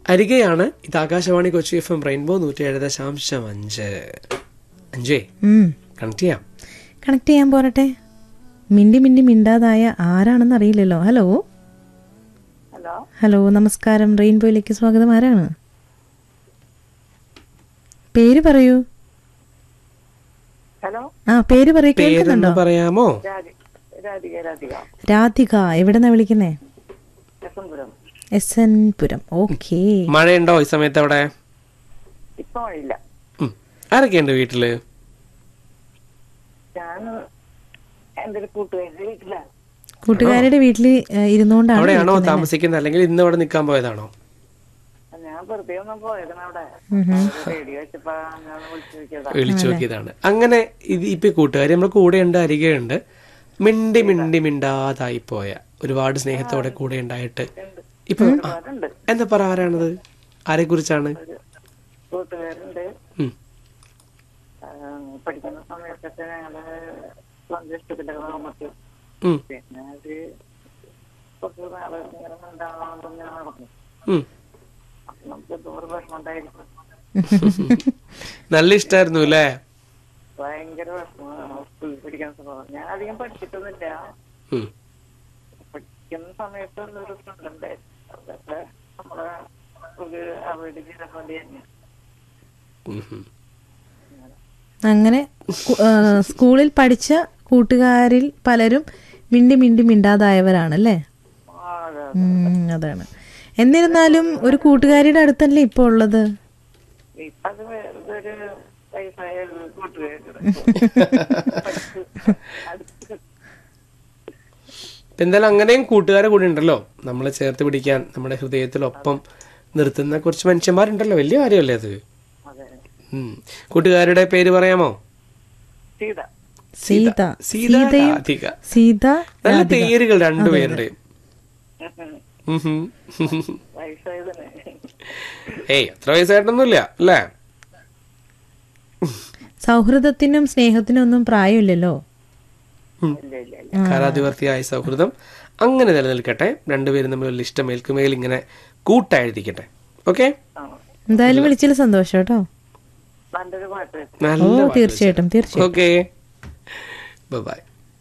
അരികെയാണ് ഇത് Akashvani Kochi F M rainbow നൂറ്റി ഏഴ് ദശാംശം അഞ്ച് അഞ്ചേ കണക്ട് ചെയ്യാം കണക്ട് ചെയ്യാൻ പോരട്ടെ മിണ്ടി മിണ്ടി മിണ്ടാതായ ആരാണെന്ന് അറിയില്ലല്ലോ ഹലോ ഹലോ ഹലോ നമസ്കാരം റെയിൻബോയിലേക്ക് സ്വാഗതം ആരാണ് പേര് പറയൂ ഹലോ ആ പേര് പറയൂ പേരൊന്ന് കേൾക്കുന്നുണ്ടോ പറയാമോ രാധി രാധിക രാധിക രാധിക എവിടെന്നാ വിളിക്കുന്നേ ലസംപുരം എസ് എൻ പുരം ഓക്കേ മഴയുണ്ടോ ഈ സമയത്ത് അവിടെ ഇപ്പൊ മഴയില്ല ഉം. ആരൊക്കെയുണ്ട് വീട്ടില് ഞാൻ എന്റെ ഒരു കൂട്ടുകാരുടെ വീട്ടിലാണ് കൂട്ടുകാരുടെ വീട്ടിൽ ഇരുന്നുകൊണ്ടാണ് അവിടെയാണോ താമസിക്കുന്നത് അല്ലെങ്കിൽ ഇന്ന് അവിടെ നിൽക്കാൻ പോയതാണോ ഞാൻ വെറുതെ ഒന്നും പോയിരുന്നു അവിടെ റേഡിയോ വെച്ചപ്പോ ഞാൻ വിളിച്ചു നോക്കിയതാ വിളിച്ചു നോക്കിയതാണ് അങ്ങനെ ഇത് ഇപ്പൊ കൂട്ടുകാരി നമ്മുടെ കൂടെയുണ്ട് അരികെയുണ്ട് മിണ്ടി മിണ്ടി മിണ്ടാതായി പോയ ഒരുപാട് സ്നേഹത്തോടെ കൂടെ ഉണ്ടായിട്ട് ഇപ്പൊ ആ, ഒരുപാടുണ്ട് എന്താ പറ ആരാണത് ആരെ കുറിച്ചാണ് കൂട്ടുകാരുണ്ട് ആ, പഠിക്കുന്ന സമയത്തൊക്കെ ഞങ്ങള് സ്വന്തം ഇഷ്ടത്തിലൊക്കെ നമുക്ക് പിന്നെ അത് കുറച്ച് നാള് ഇങ്ങനെ ഉണ്ടാവാൻ ഞാൻ നടന്നു അപ്പൊ നമുക്ക് എന്തോ ഒരു വിഷമം ഉണ്ടായിരിക്കും നല്ല ഇഷ്ടായിരുന്നു അല്ലേ ഭയങ്കര വിഷമമാണ് സ്കൂളിൽ പഠിക്കുന്ന സമയം ഞാൻ അധികം പഠിച്ചിട്ടൊന്നുമില്ല ഉം. പഠിക്കുന്ന സമയത്ത് ഒരു ഫ്രണ്ട് ഉണ്ടായിരുന്നു അതൊക്കെ നമ്മളെ ഒരു അവരുടെ ചെയ്ത പോലെ തന്നെ ഉം ഉം. അങ്ങനെ കു- ആ, സ്കൂളിൽ പഠിച്ച കൂട്ടുകാരിൽ പലരും മിണ്ടി മിണ്ടി മിണ്ടാതായവരാണല്ലേ ആ, അതെ. ഉം, അതാണ് എന്നിരുന്നാലും ഒരു കൂട്ടുകാരിയുടെ അടുത്തല്ലേ ഇപ്പൊ ഉള്ളത് ഇപ്പൊ അത് വേറൊരു വയസ്സായ ഒരു കൂട്ടുകാരുടെ ഇപ്പൊ എന്തായാലും അങ്ങനെയും കൂട്ടുകാരെ കൂടെ ഉണ്ടല്ലോ നമ്മളെ ചേർത്ത് പിടിക്കാൻ നമ്മുടെ ഹൃദയത്തിലൊപ്പം നിർത്തുന്ന കുറച്ച് മനുഷ്യന്മാരുണ്ടല്ലോ വലിയ കാര്യമല്ലേ അത് അതെ ഉം. കൂട്ടുകാരുടെ പേര് പറയാമോ സീത സീത സീത സീതയും രാധിക സീത നല്ല പേരുകൾ രണ്ടുപേരുടെയും ഉം ഹും. വയസ്സായത് തന്നെ ഏയ് അത്ര വയസ്സായിട്ടൊന്നുമില്ല അല്ലേ സൗഹൃദത്തിനും സ്നേഹത്തിനും ഒന്നും പ്രായമില്ലല്ലോ ഇല്ല ഇല്ല ഇല്ല കാലാതിവർത്തിയായ സൗഹൃദം അങ്ങനെ നിലനിൽക്കട്ടെ രണ്ടുപേരും തമ്മിലുള്ള ഇഷ്ടം മേൽക്കുമേൽ ഇങ്ങനെ കൂട്ടായിരിക്കട്ടെ ഓക്കെ ആ എന്തായാലും വിളിച്ചതിൽ സന്തോഷം കേട്ടോ നല്ലൊരു പാട്ട് ഓ നല്ല തീർച്ചയായിട്ടും തീർച്ചയായിട്ടും ഓക്കെ ബൈ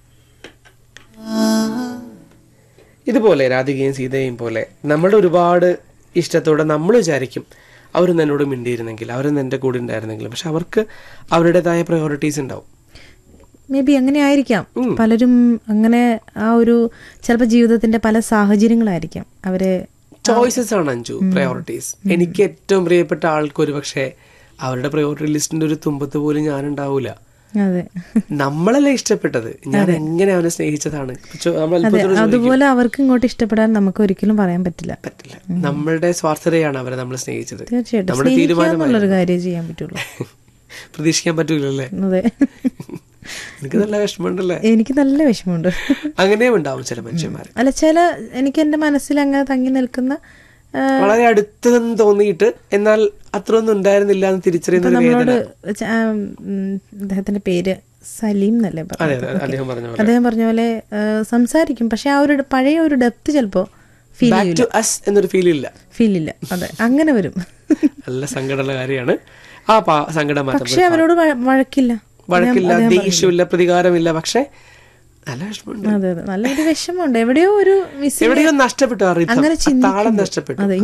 ഇതുപോലെ രാധികയും സീതയും പോലെ നമ്മുടെ ഒരുപാട് ഇഷ്ടത്തോടെ നമ്മൾ വിചാരിക്കും അവരൊന്നും എന്നോട് മിണ്ടിയിരുന്നെങ്കിൽ അവരൊന്നും എൻ്റെ കൂടെ ഉണ്ടായിരുന്നെങ്കിലും പക്ഷെ അവർക്ക് അവരുടേതായ പ്രയോറിറ്റീസ് ഉണ്ടാവും മേ ബി അങ്ങനെ ആയിരിക്കാം പലരും അങ്ങനെ ആ ഒരു ചിലപ്പോൾ ജീവിതത്തിന്റെ പല സാഹചര്യങ്ങളായിരിക്കാം അവരെ ചോയ്സസ് ആണ് അഞ്ചു പ്രയോറിറ്റീസ് എനിക്ക് ഏറ്റവും പ്രിയപ്പെട്ട ആൾക്ക് ഒരു പക്ഷേ അവരുടെ പ്രയോറിറ്റി ലിസ്റ്റിന്റെ ഒരു തുമ്പത്ത് പോലും ഞാൻ ഉണ്ടാവൂല അതെ നമ്മളല്ലേ ഇഷ്ടപ്പെട്ടത് ഞാൻ എങ്ങനെ അവനെ സ്നേഹിച്ചതാണ് ചോ- നമ്മൾ അതെ അത്ഭുതത്തോടെ ചോദിക്കും. അതുപോലെ അവർക്ക് ഇങ്ങോട്ട് ഇഷ്ടപ്പെടാൻ നമുക്ക് ഒരിക്കലും പറയാൻ പറ്റില്ല പറ്റില്ല നമ്മളുടെ സ്വാർത്ഥതയാണ് അവരെ നമ്മൾ സ്നേഹിച്ചത് തീർച്ചയായിട്ടും നമ്മുടെ സ്നേഹിക്കുക തീരുമാനമായി എന്നുള്ളൊരു കാര്യം ചെയ്യാൻ പറ്റുള്ളൂ പ്രതീക്ഷിക്കാൻ പറ്റൂലല്ലേ അതെ എനിക്ക് നല്ല വിഷമമുണ്ടല്ലേ എനിക്ക് നല്ല വിഷമമുണ്ട് അങ്ങനെയും ഉണ്ടാവും ചില മനുഷ്യന്മാർ അല്ല ചില എനിക്ക് എൻ്റെ മനസ്സിൽ അങ്ങനെ തങ്ങി നിൽക്കുന്ന ആ, വളരെ അടുത്തെന്ന് തോന്നിയിട്ട് എന്നാൽ അത്രയൊന്നും ഉണ്ടായിരുന്നില്ല എന്ന് തിരിച്ചറിയുന്ന ഒരു വേദന നമ്മളോട് ച- ആ, ഉം, അദ്ദേഹത്തിന്റെ പേര് സലീം എന്നല്ലേ അതെ പറഞ്ഞത് അതെ അദ്ദേഹം പറഞ്ഞ പോലെ അദ്ദേഹം പറഞ്ഞ പോലെ ആ, സംസാരിക്കും പക്ഷെ ആ ഒരു പഴയ ഒരു ഡെപ്ത് ചിലപ്പോ ഫീൽ ബാക്ക് ടു അസ് എന്നൊരു ഫീൽ ഇല്ല ഫീൽ ഇല്ല അതെ അങ്ങനെ വരും നല്ല സങ്കടമുള്ള കാര്യമാണ് ആ പാ- സങ്കടം മാറ്റം പക്ഷെ അവരോട് വഴ- വഴക്കില്ല വഴക്കില്ല ദേഷ്യമില്ല പ്രതികാരമില്ല പക്ഷെ നല്ല വിഷമമുണ്ട് അതെ അതെ നല്ലൊരു വിഷമമുണ്ട് എവിടെയോ ഒരു മിസ് എവിടെയോ നഷ്ടപ്പെട്ടു ആ rhythm, അങ്ങനെ ആ താളം ചിന്തിക്കുമ്പോൾ- നഷ്ടപ്പെട്ടു അതെ